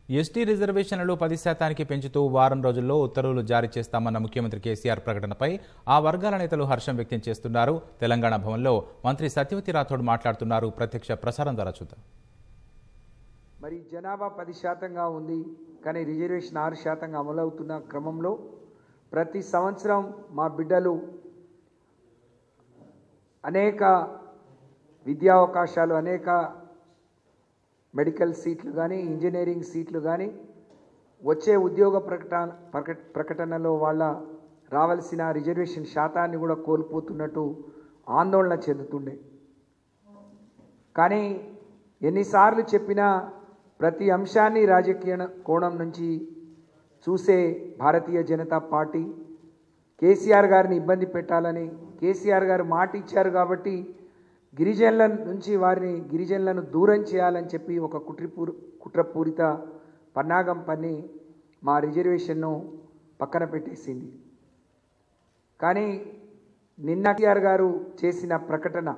ST రిజర్వేషన్లు పది శాతానికి పెంచుతూ వారం రోజుల్లో ఉత్తర్వులు జారీ చేస్తామన్న ముఖ్యమంత్రి కేసీఆర్ ప్రకటనపై ఆ వర్గాల నేతలు హర్షం వ్యక్తం చేస్తున్నారు తెలంగాణ భవన్లో మంత్రి సత్యవతి రాథోడ్ మాట్లాడుతున్నారు ప్రత్యక్ష ప్రసారం ద్వారా చూద్దాం మరి జనాభా పది శాతంగా ఉంది కానీ రిజర్వేషన్ ఆరు శాతంగా అమలవుతున్న క్రమంలో ప్రతి సంవత్సరం మా బిడ్డలు అనేక విద్యా అవకాశాలు అనేక మెడికల్ సీట్లు కానీ ఇంజనీరింగ్ సీట్లు కానీ వచ్చే ఉద్యోగ ప్రకటన ప్రక- ప్రకటనలో వాళ్ళ రావాల్సిన రిజర్వేషన్ శాతాన్ని కూడా కోల్పోతున్నట్టు ఆందోళన చెందుతుండే కానీ ఎన్నిసార్లు చెప్పినా ప్రతి అంశాన్ని రాజకీయ కోణం నుంచి చూసే భారతీయ జనతా పార్టీ కేసీఆర్ గారిని ఇబ్బంది పెట్టాలని కేసీఆర్ గారు మాట ఇచ్చారు కాబట్టి గిరిజనుల నుంచి వారిని గిరిజనులను దూరం చేయాలని చెప్పి ఒక కుట్రపూర్ కుట్రపూరిత పన్నాగం పన్ని మా రిజర్వేషన్ను పక్కన పెట్టేసింది కానీ నిన్న కేసీఆర్ గారు చేసిన ప్రకటన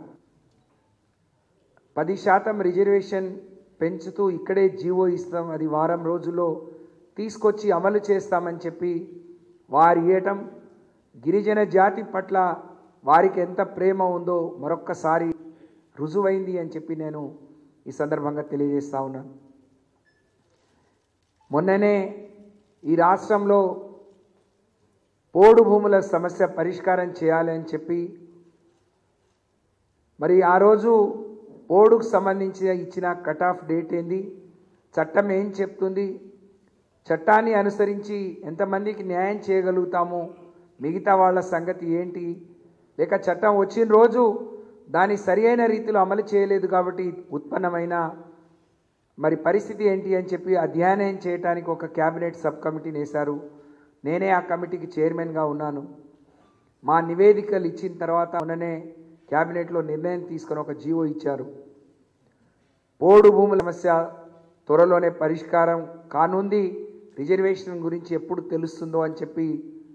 పది శాతం రిజర్వేషన్ పెంచుతూ ఇక్కడే జీవో ఇస్తాం అది వారం రోజుల్లో తీసుకొచ్చి అమలు చేస్తామని చెప్పి వారి ఇయటం గిరిజన జాతి పట్ల వారికి ఎంత ప్రేమ ఉందో మరొక్కసారి రుజువైంది అని చెప్పి నేను ఈ సందర్భంగా తెలియజేస్తా ఉన్నాను మొన్ననే ఈ రాష్ట్రంలో పోడు భూముల సమస్య పరిష్కారం చేయాలి అని చెప్పి మరి ఆ రోజు పోడుకు సంబంధించి ఇచ్చిన కట్ ఆఫ్ డేట్ ఏంది చట్టం ఏం చెప్తుంది చట్టాన్ని అనుసరించి ఎంతమందికి న్యాయం చేయగలుగుతాము మిగతా వాళ్ళ సంగతి ఏంటి లేక చట్టం వచ్చిన రోజు దాన్ని సరి అయిన రీతిలో అమలు చేయలేదు కాబట్టి ఉత్పన్నమైన మరి పరిస్థితి ఏంటి అని చెప్పి అధ్యయనం చేయడానికి ఒక క్యాబినెట్ సబ్ కమిటీని వేశారు నేనే ఆ కమిటీకి చైర్మన్గా ఉన్నాను మా నివేదికలు ఇచ్చిన తర్వాత మొన్ననే క్యాబినెట్లో నిర్ణయం తీసుకొని ఒక జీవో ఇచ్చారు పోడు భూముల సమస్య త్వరలోనే పరిష్కారం కానుంది రిజర్వేషన్ గురించి ఎప్పుడు తెలుస్తుందో అని చెప్పి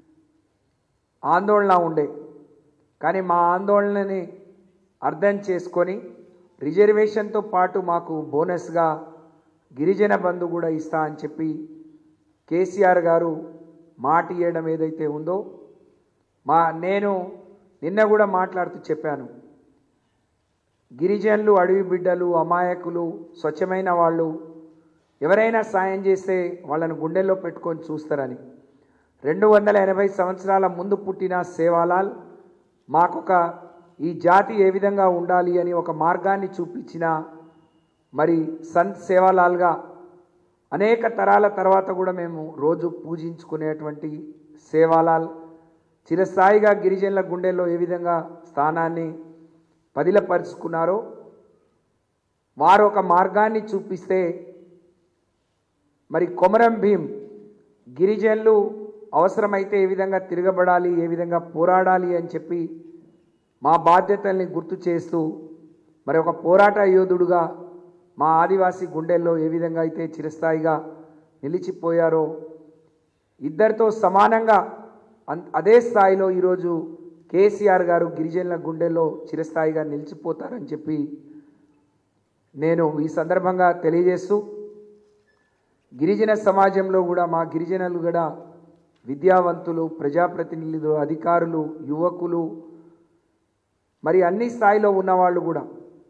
ఆందోళన ఉండే కానీ మా ఆందోళనని అర్థం చేసుకొని రిజర్వేషన్తో పాటు మాకు బోనస్గా గిరిజన బంధు కూడా ఇస్తా అని చెప్పి కేసీఆర్ గారు మాట ఇవ్వడం ఏదైతే ఉందో మా నేను నిన్న కూడా మాట్లాడుతూ చెప్పాను గిరిజనులు అడవి బిడ్డలు అమాయకులు స్వచ్ఛమైన వాళ్ళు ఎవరైనా సాయం చేస్తే వాళ్ళను గుండెల్లో పెట్టుకొని చూస్తారని రెండు వందల ఎనభై సంవత్సరాల ముందు పుట్టిన సేవాలాల్ మాకొక ఈ జాతి ఏ విధంగా ఉండాలి అని ఒక మార్గాన్ని చూపించిన మరి సంత్ సేవాలాల్గా అనేక తరాల తర్వాత కూడా మేము రోజు పూజించుకునేటువంటి సేవాలాల్ చిరస్థాయిగా గిరిజనుల గుండెల్లో ఏ విధంగా స్థానాన్ని పదిలపరుచుకున్నారో వారు ఒక మార్గాన్ని చూపిస్తే మరి కొమరం భీం గిరిజనులు అవసరమైతే ఏ విధంగా తిరగబడాలి ఏ విధంగా పోరాడాలి అని చెప్పి మా బాధ్యతల్ని గుర్తు చేస్తూ మరి ఒక పోరాట యోధుడుగా మా ఆదివాసీ గుండెల్లో ఏ విధంగా అయితే చిరస్థాయిగా నిలిచిపోయారో ఇద్దరితో సమానంగా అన్- అదే స్థాయిలో ఈరోజు కేసీఆర్ గారు గిరిజనుల గుండెల్లో చిరస్థాయిగా నిలిచిపోతారని చెప్పి నేను ఈ సందర్భంగా తెలియజేస్తూ గిరిజన సమాజంలో కూడా మా గిరిజనులు కూడా విద్యావంతులు ప్రజాప్రతినిధులు అధికారులు యువకులు మరి అన్ని స్థాయిలో ఉన్నవాళ్ళు కూడా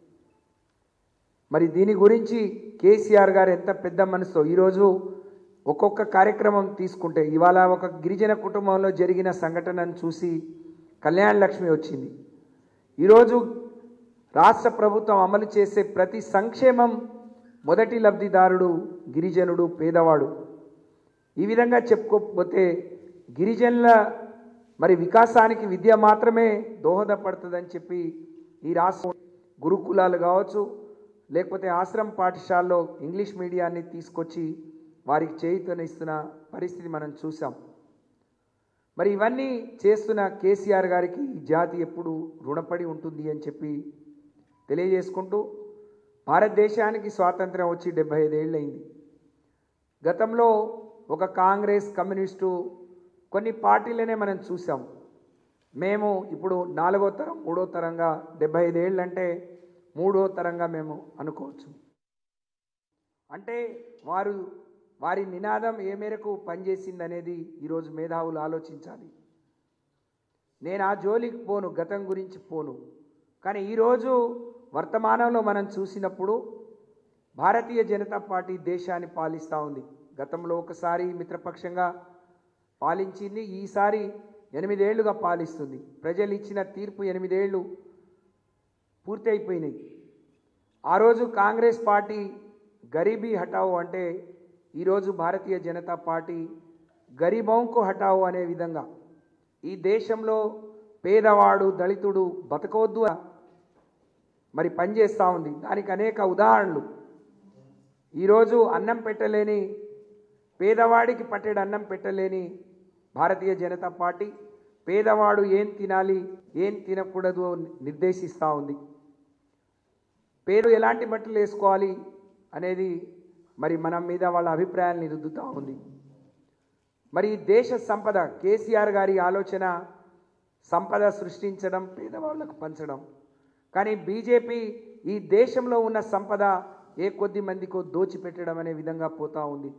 మరి దీని గురించి కేసీఆర్ గారు ఎంత పెద్ద మనసుతో ఈరోజు ఒక్కొక్క కార్యక్రమం తీసుకుంటే ఇవాళ ఒక గిరిజన కుటుంబంలో జరిగిన సంఘటనను చూసి కళ్యాణ లక్ష్మి వచ్చింది ఈరోజు రాష్ట్ర ప్రభుత్వం అమలు చేసే ప్రతి సంక్షేమం మొదటి లబ్ధిదారుడు గిరిజనుడు పేదవాడు ఈ విధంగా చెప్పుకోకపోతే గిరిజనుల మరి వికాసానికి విద్య మాత్రమే దోహదపడుతుందని చెప్పి ఈ రాష్ట్రం గురుకులాలు కావచ్చు లేకపోతే ఆశ్రమ పాఠశాలలో ఇంగ్లీష్ మీడియాన్ని తీసుకొచ్చి వారికి చేయుతనిస్తున్న పరిస్థితి మనం చూసాం మరి ఇవన్నీ చేస్తున్న కేసీఆర్ గారికి ఈ జాతి ఎప్పుడు రుణపడి ఉంటుంది అని చెప్పి తెలియజేసుకుంటూ భారతదేశానికి స్వాతంత్రం వచ్చి డెబ్బై ఐదేళ్ళయింది గతంలో ఒక కాంగ్రెస్ కమ్యూనిస్టు కొన్ని పార్టీలనే మనం చూసాం మేము ఇప్పుడు నాలుగో తరం మూడో తరంగా డెబ్బై ఐదేళ్ళు అంటే మూడో తరంగా మేము అనుకోవచ్చు అంటే వారు వారి నినాదం ఏ మేరకు పనిచేసిందనేది ఈరోజు మేధావులు ఆలోచించాలి నేను ఆ జోలికి పోను గతం గురించి పోను కానీ ఈరోజు వర్తమానంలో మనం చూసినప్పుడు భారతీయ జనతా పార్టీ దేశాన్ని పాలిస్తూ ఉంది గతంలో ఒకసారి మిత్రపక్షంగా పాలించింది ఈసారి ఎనిమిదేళ్లుగా పాలిస్తుంది ప్రజలు ఇచ్చిన తీర్పు ఎనిమిదేళ్లు పూర్తి అయిపోయినాయి ఆ రోజు కాంగ్రెస్ పార్టీ గరీబీ హటావు అంటే ఈరోజు భారతీయ జనతా పార్టీ గరీబౌంకు హటావు అనే విధంగా ఈ దేశంలో పేదవాడు దళితుడు బతకవద్దు మరి పనిచేస్తూ ఉంది దానికి అనేక ఉదాహరణలు ఈరోజు అన్నం పెట్టలేని పేదవాడికి పట్టెడు అన్నం పెట్టలేని భారతీయ జనతా పార్టీ పేదవాడు ఏం తినాలి ఏం తినకూడదు నిర్దేశిస్తూ ఉంది పేరు ఎలాంటి బట్టలు వేసుకోవాలి అనేది మరి మనం మీద వాళ్ళ అభిప్రాయాన్ని రుద్దుతూ ఉంది మరి ఈ దేశ సంపద కేసీఆర్ గారి ఆలోచన సంపద సృష్టించడం పేదవాళ్లకు పంచడం కానీ బీజేపీ ఈ దేశంలో ఉన్న సంపద ఏ కొద్ది మందికో దోచిపెట్టడం అనే విధంగా పోతా ఉంది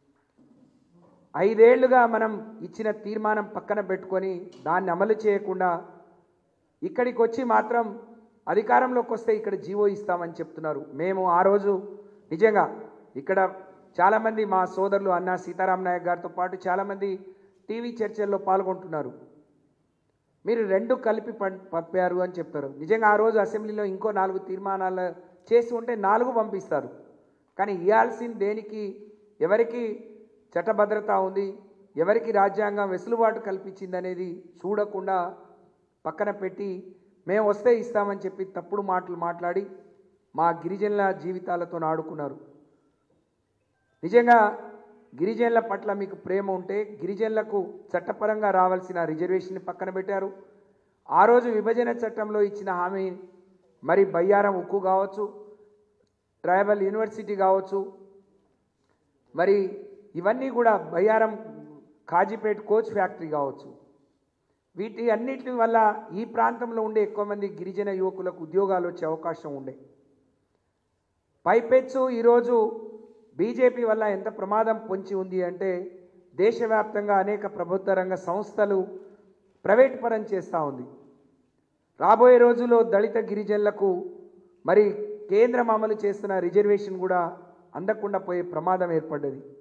ఐదేళ్లుగా మనం ఇచ్చిన తీర్మానం పక్కన పెట్టుకొని దాన్ని అమలు చేయకుండా ఇక్కడికి వచ్చి మాత్రం అధికారంలోకి వస్తే ఇక్కడ జీవో ఇస్తామని చెప్తున్నారు మేము ఆ రోజు నిజంగా ఇక్కడ చాలామంది మా సోదరులు అన్న సీతారాం నాయక్ గారితో పాటు చాలామంది టీవీ చర్చల్లో పాల్గొంటున్నారు మీరు రెండు కలిపి పం- పంపారు అని చెప్తారు నిజంగా ఆ రోజు అసెంబ్లీలో ఇంకో నాలుగు తీర్మానాలు చేసి ఉంటే నాలుగు పంపిస్తారు కానీ ఇవ్వాల్సింది దేనికి ఎవరికి చట్టభద్రత ఉంది ఎవరికి రాజ్యాంగం వెసులుబాటు కల్పించింది అనేది చూడకుండా పక్కన పెట్టి మేము వస్తే ఇస్తామని చెప్పి తప్పుడు మాటలు మాట్లాడి మా గిరిజనుల జీవితాలతో ఆడుకున్నారు నిజంగా గిరిజనుల పట్ల మీకు ప్రేమ ఉంటే గిరిజనులకు చట్టపరంగా రావాల్సిన రిజర్వేషన్ పక్కన పెట్టారు ఆ రోజు విభజన చట్టంలో ఇచ్చిన హామీ మరి బయ్యారం ఉక్కు కావచ్చు ట్రైబల్ యూనివర్సిటీ కావచ్చు మరి ఇవన్నీ కూడా బయ్యారం కాజీపేట్ కోచ్ ఫ్యాక్టరీ కావచ్చు వీటి అన్నిటి వల్ల ఈ ప్రాంతంలో ఉండే ఎక్కువ మంది గిరిజన యువకులకు ఉద్యోగాలు వచ్చే అవకాశం ఉండే పైపెచ్చు ఈరోజు బీజేపీ వల్ల ఎంత ప్రమాదం పొంచి ఉంది అంటే దేశవ్యాప్తంగా అనేక ప్రభుత్వ రంగ సంస్థలు ప్రైవేట్ పరం చేస్తూ ఉంది రాబోయే రోజుల్లో దళిత గిరిజనులకు మరి కేంద్రం అమలు చేస్తున్న రిజర్వేషన్ కూడా అందకుండా పోయే ప్రమాదం ఏర్పడ్డది